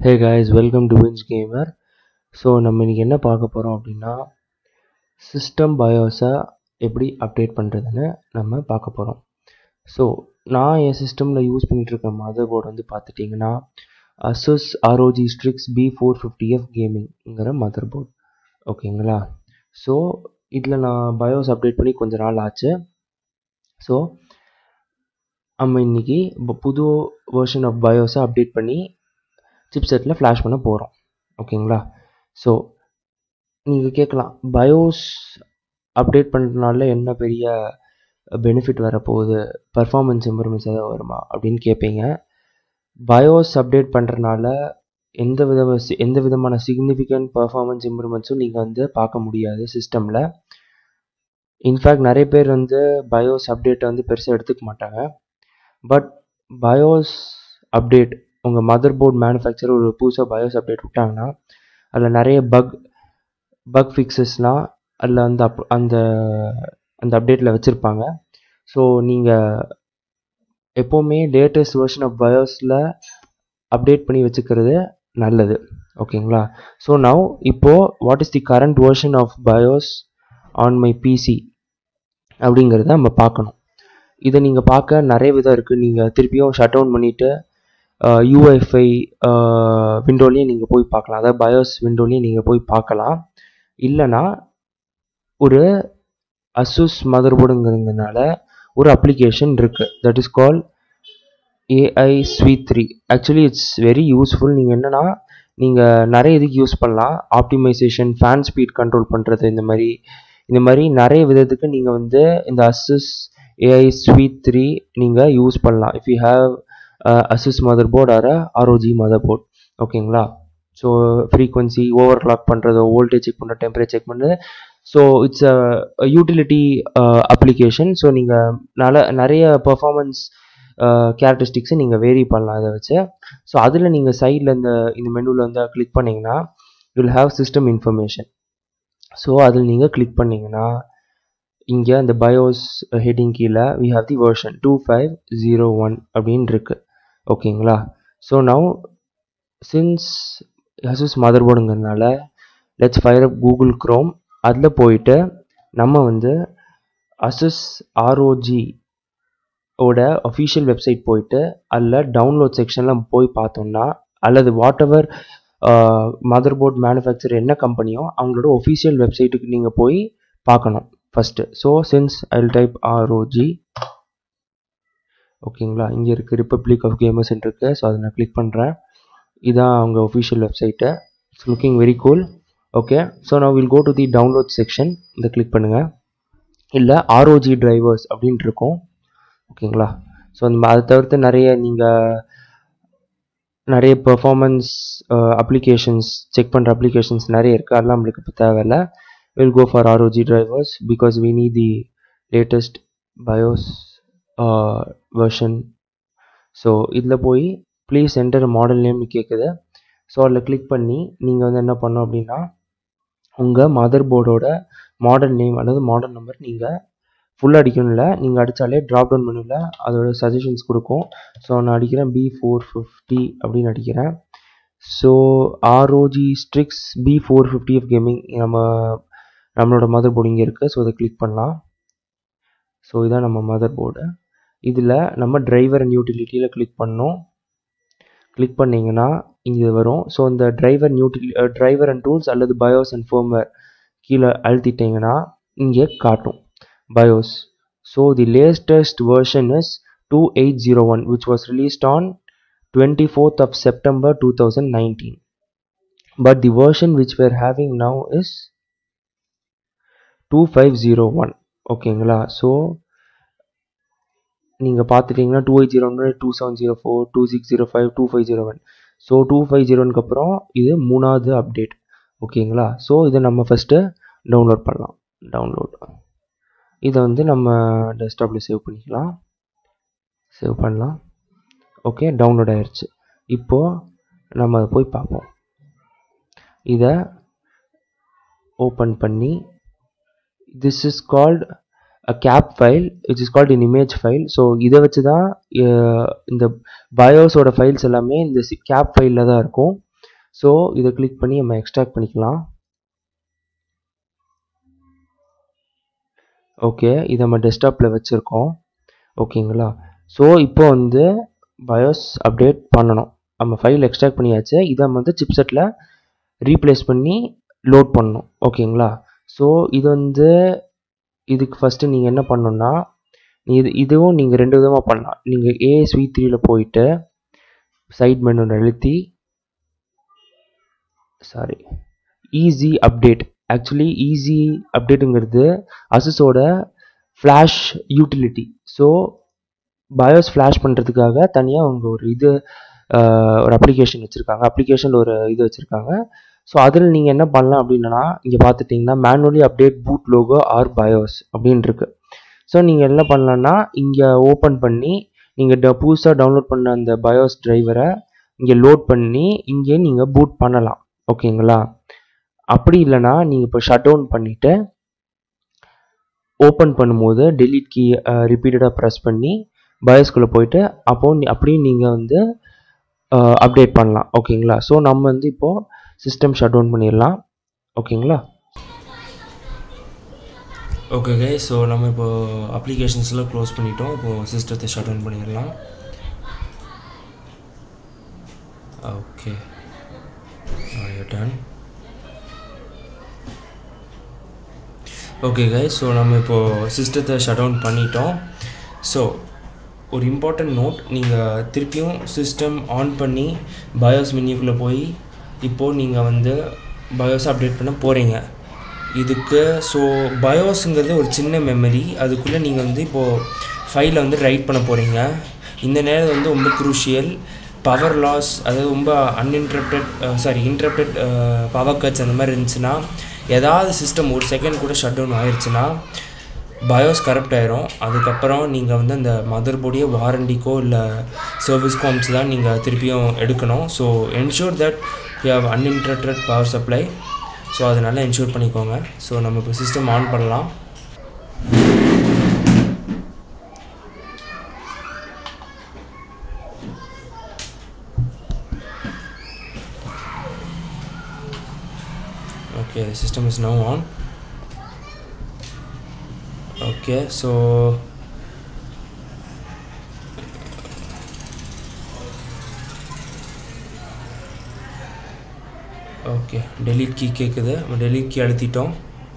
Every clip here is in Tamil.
hey guys welcome to Vince gamer so நம்ம இன்றைக்கி என்ன பார்க்க போகிறோம் அப்படின்னா சிஸ்டம் பயோஸை எப்படி அப்டேட் பண்ணுறதுன்னு நம்ம பார்க்க போகிறோம் ஸோ நான் என் சிஸ்டமில் யூஸ் பண்ணிகிட்ருக்க மதர் போர்டு வந்து பார்த்துட்டிங்கன்னா ASUS ROG Strix B four fifty F கேமிங்கிற மதர் போர்டு ஓகேங்களா ஸோ இதில் நான் பயோஸ் அப்டேட் பண்ணி கொஞ்ச நாள் ஆச்சு ஸோ நம்ம இன்றைக்கி புது வெர்ஷன் ஆஃப் பயோஸை அப்டேட் பண்ணி சிப்செட்டில் ஃப்ளாஷ் பண்ண போகிறோம் ஓகேங்களா ஸோ நீங்கள் கேட்கலாம் பயோஸ் அப்டேட் பண்ணுறதுனால என்ன பெரிய பெனிஃபிட் வரப்போகுது பர்ஃபார்மன்ஸ் இம்ப்ரூவ்மெண்ட்ஸ் எதாவது வருமா அப்படின்னு கேட்பீங்க பயோஸ் அப்டேட் பண்ணுறனால எந்த வித எந்த விதமான சிக்னிஃபிகண்ட் பர்ஃபார்மன்ஸ் இம்ப்ரூவ்மெண்ட்ஸும் நீங்கள் வந்து பார்க்க முடியாது சிஸ்டமில் இன்ஃபேக்ட் நிறைய பேர் வந்து பயோஸ் அப்டேட்டை வந்து பெருசாக எடுத்துக்க மாட்டாங்க பட் பயோஸ் அப்டேட் உங்கள் மதர் போர்ட் மேனுஃபேக்சர் ஒரு புதுசாக பயோஸ் அப்டேட் விட்டாங்கன்னா அதில் நிறைய பக் பக் ஃபிக்ஸஸ்லாம் அதில் அந்த அப் அந்த அந்த அப்டேட்டில் வச்சுருப்பாங்க ஸோ நீங்கள் எப்போவுமே லேட்டஸ்ட் வெர்ஷன் ஆஃப் பயோஸில் அப்டேட் பண்ணி வச்சுக்கிறது நல்லது ஓகேங்களா ஸோ நவ் இப்போது what is the current version of BIOS on my PC அப்படிங்கிறத நம்ம பார்க்கணும் இதை நீங்கள் பார்க்க நிறைய விதம் இருக்குது நீங்கள் திருப்பியும் ஷட் டவுன் பண்ணிவிட்டு யூஎஃப்ஐ விண்டோலேயும் நீங்கள் போய் பார்க்கலாம் அதாவது பயோஸ் விண்டோலேயும் நீங்கள் போய் பார்க்கலாம் இல்லைனா ஒரு அசூஸ் மதர் போர்டுங்கிறதுனால ஒரு அப்ளிகேஷன் இருக்குது that is call AI Suite three actually it's very useful நீங்கள் என்னென்னா நீங்கள் நிறைய இதுக்கு யூஸ் பண்ணலாம் ஆப்டிமைசேஷன் ஃபேன் ஸ்பீட் கண்ட்ரோல் பண்ணுறது இந்த மாதிரி இந்த மாதிரி நிறைய விதத்துக்கு நீங்கள் வந்து இந்த அசஸ் ஏஐ ஸ்வீட் த்ரீ நீங்கள் யூஸ் பண்ணலாம் if you have ASUS motherboard or ROG motherboard ஓகேங்களா ஸோ ஃப்ரீக்வன்சி ஓவர் கிளாக் பண்ணுறது வோல்டேஜ் செக் பண்ணுறது டெம்பரேச்சர் செக் பண்ணுறது so it's a utility application so நீங்கள் நல்ல நிறைய பர்ஃபார்மன்ஸ் கேரக்டரிஸ்டிக்ஸை நீங்கள் வேரி பண்ணலாம் அதை வச்சு ஸோ அதில் நீங்கள் சைடில் இந்த இந்த மெனுவில் வந்து கிளிக் பண்ணிங்கன்னா will have system information so அதில் நீங்கள் கிளிக் பண்ணிங்கன்னா இங்கே அந்த பயோஸ் ஹெட்டிங் கீழே we have the version two five zero one அப்படின்னு இருக்குது ஓகேங்களா so now since ASUS motherboard let's fire up Google Chrome அதில் போயிட்டு நம்ம வந்து அசஸ் ஆர்ஓஜி ஓட அஃபிஷியல் வெப்சைட் போயிட்டு அதில் டவுன்லோட் செக்ஷனில் போய் பார்த்தோம்னா அல்லது whatever motherboard manufacturer என்ன கம்பெனியோ அவங்களோட ஒஃபிஷியல் வெப்சைட்டுக்கு நீங்கள் போய் பார்க்கணும் first so since I type ROG ஓகேங்களா இங்கே இருக்குது ரிப்பப்ளிக் ஆஃப் கேமர்ஸ் இருக்குது ஸோ அதை நான் கிளிக் பண்ணுறேன் இதான் அவங்க official website it's looking very cool okay so நான் will go to the download section இதை கிளிக் பண்ணுங்கள் இல்லை ஆர்ஓஜி டிரைவர்ஸ் அப்படின்ட்டு இருக்கும் ஓகேங்களா ஸோ அந்த அதை தவிர்த்து நிறைய நீங்கள் நிறைய பெர்ஃபார்மன்ஸ் அப்ளிகேஷன்ஸ் செக் பண்ணுற அப்ளிகேஷன்ஸ் நிறைய இருக்குது அதெல்லாம் நம்மளுக்கு இப்போ தேவையில்லை will go for ROG drivers because we need the latest BIOS version so இதில் போய் ப்ளீஸ் என்டர் மாடல் நேம்னு கேட்குது ஸோ அதில் கிளிக் பண்ணி நீங்கள் வந்து என்ன பண்ணோம் அப்படின்னா உங்கள் மதர் போர்டோட மாடல் நேம் அல்லது மாடல் நம்பர் நீங்கள் ஃபுல்லாக அடிக்கணும் இல்லை நீங்கள் அடித்தாலே ட்ராப் டவுன் மெனுவில் அதோட சஜஷன்ஸ் கொடுக்கும் ஸோ நான் அடிக்கிறேன் பி ஃபோர் ஃபிஃப்டி அப்படின்னு அடிக்கிறேன் so ROG Strix B four fifty F gaming நம்ம நம்மளோட மதர் போர்டு இங்கே இருக்குது ஸோ இதை கிளிக் பண்ணலாம் ஸோ இதான் நம்ம மதர் போர்டு இதில் நம்ம டிரைவர் அண்ட் யூட்டிலிட்டியில் கிளிக் பண்ணோம் கிளிக் பண்ணிங்கன்னா இங்கே வரும் ஸோ இந்த டிரைவர் நியூட்டிலி டிரைவர் அண்ட் டூல்ஸ் அல்லது பயோஸ் அண்ட் ஃபோம்வேர் கீழே அழுத்திட்டிங்கன்னா இங்கே காட்டும் BIOS so the latest version is two eight zero one which was released on twenty fourth of September two thousand nineteen but the version which we're having now is two five zero one ஓகேங்களா ஸோ நீங்கள் பார்த்துட்டிங்கன்னா two eight zero one two seven zero four two six zero five two five zero one so two five ஜீரோனுக்கு அப்புறம் இது மூணாவது அப்டேட் ஓகேங்களா ஸோ இதை நம்ம ஃபஸ்ட்டு டவுன்லோட் பண்ணலாம் டவுன்லோட் இதை வந்து நம்ம டெஸ்க்டாப்பில் சேவ் பண்ணிக்கலாம் சேவ் பண்ணலாம் ஓகே டவுன்லோட் ஆயிடுச்சு இப்போது நம்ம அதை போய் பார்ப்போம் இதை ஓப்பன் பண்ணி this is called a CAP file which is called in image file so இதை வச்சு தான் இந்த பயோஸோட ஃபைல்ஸ் எல்லாமே இந்த கேப் ஃபைலில் தான் இருக்கும் ஸோ இதை கிளிக் பண்ணி நம்ம எக்ஸ்ட்ராக்ட் பண்ணிக்கலாம் ஓகே இதை நம்ம டெஸ்க்டாப்பில் வச்சுருக்கோம் ஓகேங்களா ஸோ இப்போ வந்து பயோஸ் அப்டேட் பண்ணணும் நம்ம ஃபைல் எக்ஸ்ட்ராக்ட் பண்ணியாச்சு இதை வந்து சிப்செட்டில் ரீப்ளேஸ் பண்ணி லோட் பண்ணணும் ஓகேங்களா ஸோ இது வந்து இதுக்கு ஃபஸ்ட்டு நீங்கள் என்ன பண்ணணுன்னா இது இதுவும் நீங்கள் ரெண்டு விதமாக பண்ணலாம் நீங்கள் ஏஎஸ்வி த்ரீயில் போயிட்டு சைட் மெனு அழுத்தி sorry EZ update actually EZ அப்டேட்டுங்கிறது அசஸோட flash utility so BIOS flash பண்ணுறதுக்காக தனியாக அவங்க ஒரு இது ஒரு அப்ளிகேஷன் வச்சுருக்காங்க அப்ளிகேஷனில் ஒரு இது வச்சுருக்காங்க ஸோ அதில் நீங்கள் என்ன பண்ணலாம் அப்படின்னா இங்கே பார்த்துட்டிங்கன்னா manually update boot logo or BIOS அப்படின்னு இருக்கு ஸோ நீங்கள் என்ன பண்ணலான்னா இங்கே ஓப்பன் பண்ணி நீங்கள் ட புதுசாக டவுன்லோட் பண்ண அந்த பயோஸ் டிரைவரை இங்கே லோட் பண்ணி இங்கே நீங்கள் பூட் பண்ணலாம் ஓகேங்களா அப்படி இல்லைனா நீங்கள் இப்போ ஷட் டவுன் பண்ணிவிட்டு ஓப்பன் பண்ணும்போது டெலிட் கீ ரிப்பீட்டடாக ப்ரெஸ் பண்ணி பயோஸ்குள்ளே போயிட்டு அப்போ அப்படியும் நீங்கள் வந்து அப்டேட் பண்ணலாம் ஓகேங்களா ஸோ நம்ம வந்து இப்போது சிஸ்டம் ஷட் டவுன் பண்ணிடலாம் ஓகேங்களா ஓகே கே ஸோ நம்ம இப்போது அப்ளிகேஷன்ஸ்லாம் க்ளோஸ் பண்ணிட்டோம் இப்போது சிஸ்டத்தை ஷட் டவுன் பண்ணிடலாம் okay done okay guys so நம்ம இப்போது சிஸ்டத்தை ஷட் டவுன் பண்ணிட்டோம் ஸோ ஒரு இம்பார்ட்டண்ட் நோட் நீங்கள் திருப்பியும் சிஸ்டம் ஆன் பண்ணி பயோஸ் மெனியூக்குள்ளே போய் இப்போது நீங்கள் வந்து பயோஸ் அப்டேட் பண்ண போகிறீங்க இதுக்கு ஸோ பயோஸுங்கிறது ஒரு சின்ன மெமரி அதுக்குள்ளே நீங்கள் வந்து இப்போது ஃபைலை வந்து ரைட் பண்ண போகிறீங்க இந்த நேரம் வந்து ரொம்ப குரூஷியல் பவர் லாஸ் அதாவது ரொம்ப uninterrupted sorry interrupted power cuts அந்த மாதிரி இருந்துச்சுன்னா ஏதாவது சிஸ்டம் ஒரு செகண்ட் கூட ஷட் டவுன் ஆயிடுச்சுன்னா பயோஸ் கரப்ட் ஆயிரும் அதுக்கப்புறம் நீங்கள் வந்து அந்த மதர் போர்டையே வாரண்டிக்கோ இல்லை சர்வீஸ்க்கோ அமிச்சு தான் நீங்கள் திருப்பியும் எடுக்கணும் so ensure that you have uninterrupted power supply so அதை நல்லா என்ஷூர் பண்ணிக்கோங்க ஸோ நம்ம இப்போ சிஸ்டம் ஆன் பண்ணலாம் okay the system is now on okay so okay delete key கேட்குது நம்ம டெலிட் கீ அழுத்திட்டோம்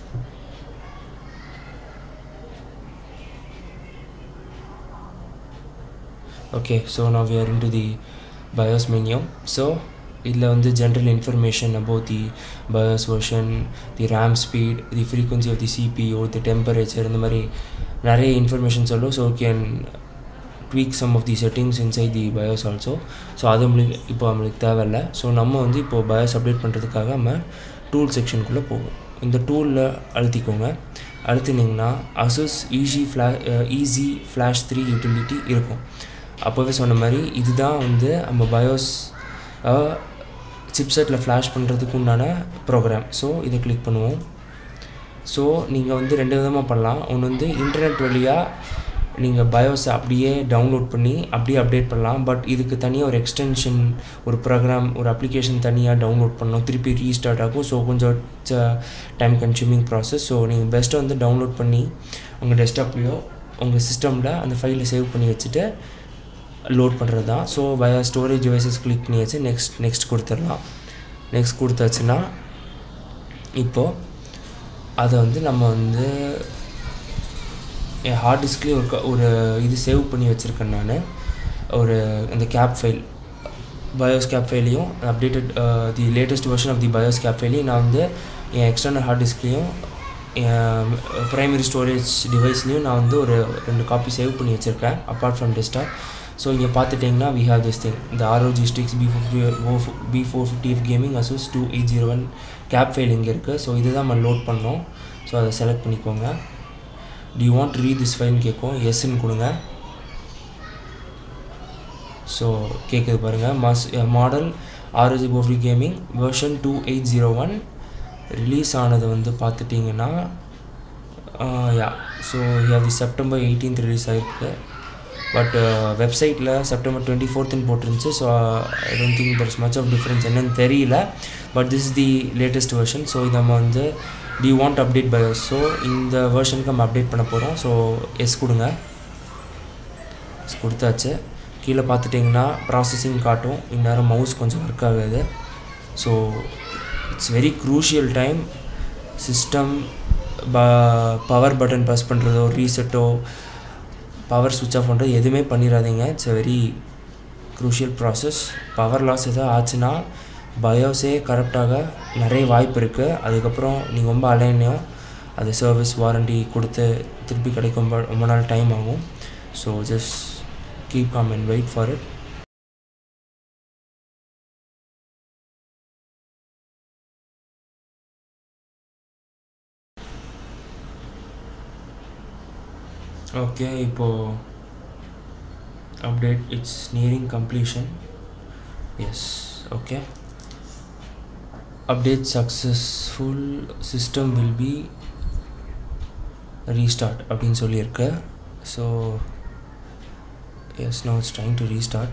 okay so now we are into the BIOS menu so இதில் வந்து general information about the BIOS version the RAM speed the frequency of the CPU the temperature இந்த மாதிரி நிறைய இன்ஃபர்மேஷன் சொல்லும் so can tweak some of the settings inside the BIOS also so அது நம்மளுக்கு இப்போ நம்மளுக்கு தேவையில்லை ஸோ நம்ம வந்து இப்போது பயோஸ் அப்டேட் பண்ணுறதுக்காக நம்ம டூல் செக்ஷனுக்குள்ளே போவோம் இந்த டூலில் அழுத்திக்கோங்க அழுத்தினீங்கன்னா ASUS EZ flash EZ flash three utility இருக்கும் அப்போவே சொன்ன மாதிரி இதுதான் வந்து நம்ம பயோஸ் சிப்செட்டில் ஃப்ளாஷ் பண்ணுறதுக்கு உண்டான ப்ரோக்ராம் ஸோ இதை கிளிக் பண்ணுவோம் ஸோ நீங்கள் வந்து ரெண்டு விதமாக பண்ணலாம் ஒன்று வந்து இன்டர்நெட் வழியாக நீங்கள் பயோஸை அப்படியே டவுன்லோட் பண்ணி அப்படியே அப்டேட் பண்ணலாம் பட் இதுக்கு தனியாக ஒரு எக்ஸ்டென்ஷன் ஒரு ப்ரோக்ராம் ஒரு அப்ளிகேஷன் தனியாக டவுன்லோட் பண்ணணும் திருப்பி ரீஸ்டார்ட் ஆகும் ஸோ கொஞ்சம் டைம் கன்சூமிங் ப்ராசஸ் ஸோ நீங்கள் பெஸ்ட்டை வந்து டவுன்லோட் பண்ணி உங்கள் டெஸ்க்டாப்லேயோ உங்கள் சிஸ்டமில் அந்த ஃபைலை சேவ் பண்ணி வச்சுட்டு லோட் பண்ணுறது தான் so via storage devices click பண்ணியாச்சு நெக்ஸ்ட் நெக்ஸ்ட் கொடுத்துடலாம் நெக்ஸ்ட் கொடுத்தாச்சுன்னா இப்போது அதை வந்து நம்ம வந்து என் ஹார்ட் டிஸ்க்லேயே ஒரு ஒரு இது சேவ் பண்ணி வச்சுருக்கேன் நான் ஒரு அந்த கேப் ஃபைல் பயோஸ் கேப் ஃபைலையும் updated the latest version of the BIOS CAP ஃபைலையும் நான் வந்து என் எக்ஸ்டர்னல் ஹார்ட் டிஸ்க்லேயும் என் ப்ரைமரி ஸ்டோரேஜ் டிவைஸ்லேயும் நான் வந்து ஒரு ரெண்டு காப்பி சேவ் பண்ணி வச்சுருக்கேன் அப்பார்ட் ஃப்ரம் டெஸ்க்டாப் ஸோ இங்கே பார்த்துட்டிங்கன்னா வி ஹேவ் திஸ் திங் இந்த ROG Strix B fifty O B four fifty F gaming Asus two eight zero one cap file இங்கே இருக்குது ஸோ இதுதான் நம்ம லோட் பண்ணோம் ஸோ அதை செலக்ட் பண்ணிக்கோங்க டி வாண்ட் ரீட் திஸ் ஃபைல்னு கேட்கும் எஸ்ன்னு கொடுங்க ஸோ கேட்குது பாருங்கள் மஸ் மாடல் ஆர்ஓஜி போஃப்ரி gaming version two eight zero one release ஆனது வந்து பார்த்துட்டிங்கன்னா yeah so yeah the September eighteenth release ஆகிருக்கு பட் வெப்சைட்டில் செப்டம்பர் டுவெண்ட்டி ஃபோர்த்துன்னு போட்டிருந்துச்சு so I don't think there is much of difference என்னன்னு தெரியல but this is the latest version so இதை நம்ம வந்து do want update BIOS so இந்த வெர்ஷனுக்கு நம்ம அப்டேட் பண்ண போகிறோம் ஸோ எஸ் கொடுங்க எஸ் கொடுத்தாச்சு கீழே பார்த்துட்டிங்கன்னா ப்ராசஸிங் காட்டும் இந்நேரம் மவுஸ் கொஞ்சம் ஒர்க் ஆகுது so it's very crucial time system ப பவர் பட்டன் ப்ரெஸ் பண்ணுறதோ ரீசெட்டோ பவர் சுவிட்ச் ஆஃப் பண்ணுறது எதுவுமே பண்ணிடாதீங்க it's very crucial process power loss எதாவது ஆச்சுன்னா பயோஸே கரெக்டாக நிறைய வாய்ப்பு இருக்குது அதுக்கப்புறம் நீங்கள் ரொம்ப அலைனையும் அது சர்வீஸ் வாரண்டி கொடுத்து திருப்பி கிடைக்கும் ரொம்ப நாள் டைம் ஆகும் so just keep calm and wait for it okay இப்போது update it's nearing completion yes okay update successful system will be restart அப்படின்னு சொல்லியிருக்கு so yes no it's trying to restart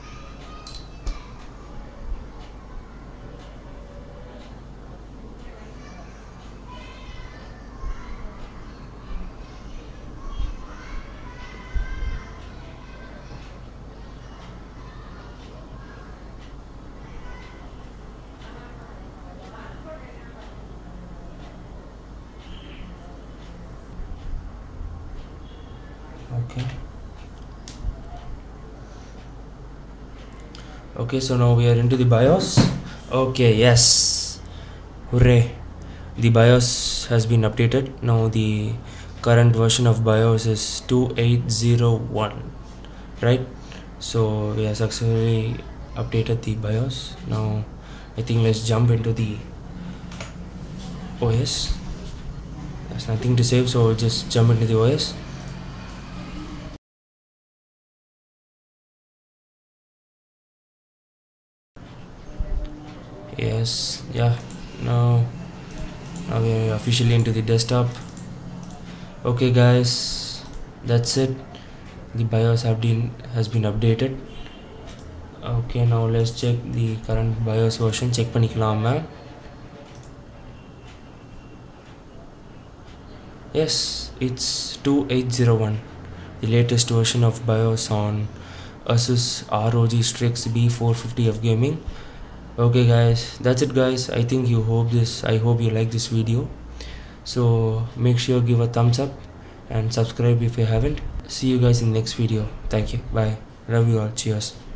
okay okay so now we are into the bios okay yes hooray the bios has been updated now the current version of bios is 2801 right so we have successfully updated the bios now i think let's jump into the os there's nothing to save so just jump into the os yes yeah now now we are officially into the desktop okay guys that's it the bios have been has been updated okay now let's check the current bios version check பண்ணிக்கலாமா yes it's 2801 the latest version of bios on asus rog strix b450 of gaming okay guys that's it guys i think you hope this i hope you like this video so make sure give a thumbs up and subscribe if you haven't see you guys in next video thank you bye love you all cheers